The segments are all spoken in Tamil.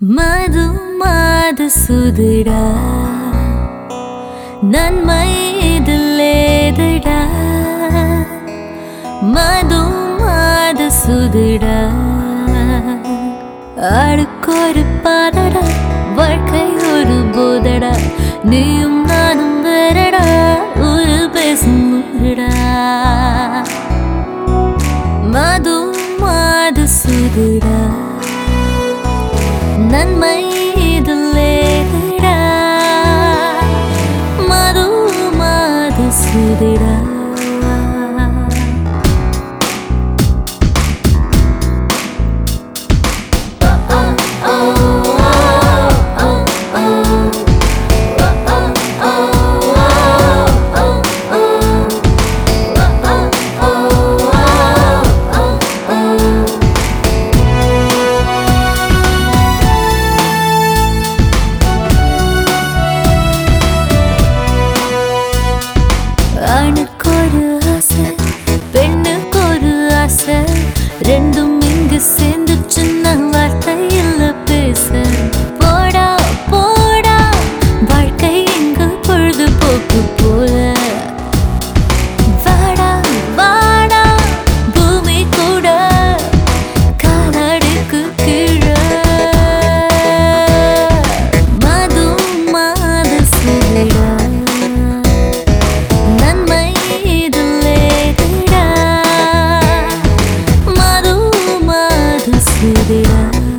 மது மாது சுதுடா நன்மை இதில் ஏதுடா மது மாது சுதுடா அடுக்கொரு பாடடா வாழ்க்கை ஒரு போதடா நீயும் நானும் வேறடா ஒரு பேசும் ஊருடா மது மாது சுதுடா நன்மை இதில் ஏதுடா மது மாது சுதுடா ஆணுக்கொரு ஆசை பெண்ணுக்கொரு ஆசை ரெண்டும் இங்கு சேர்ந்து சின்ன வார்த்தை இல்ல பேச போடா போடா வாழ்க்கை இங்கு பொழுதுபோக்கு போல வாடா வாடா பூமி கூட காலடிக்கு கீழே மது மாத சுடா நன்மை இதில் ஏதுடா மது மாது சுதிடா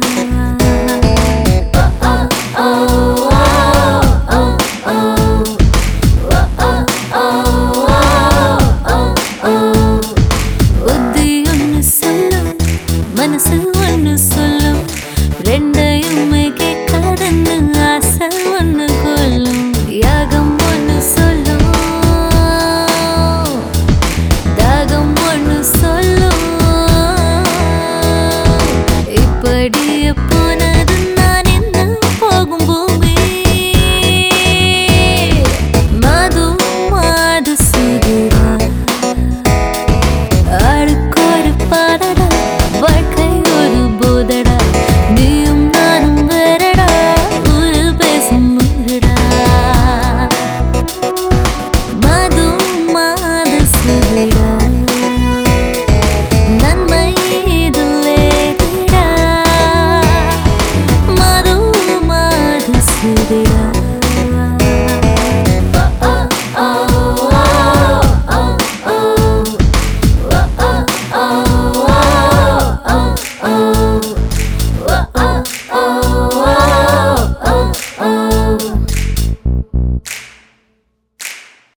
புத்தி ஒன்று சொல்லும் மனசு ஒன்று சொல்லும் ரெண்டையுமே கேட்காதன்னு ஆசை ஒன்று கொல்லும் யாகம் ஒன்று சொல்லும் தாகம் ஒன்று சொல்லும் இப்படியே போனது நான் என்ன போகும் பூமி மது மாது சுதுரா ஆளுக்கொரு பாடடா வாழ்க்கை ஒரு போதடா நீயும் நானும் வேறடா ஒரு பேசும் ஊருடா மது மாத சுடடா நன்மை இதில் ஏதுடா மது மாத சுடடா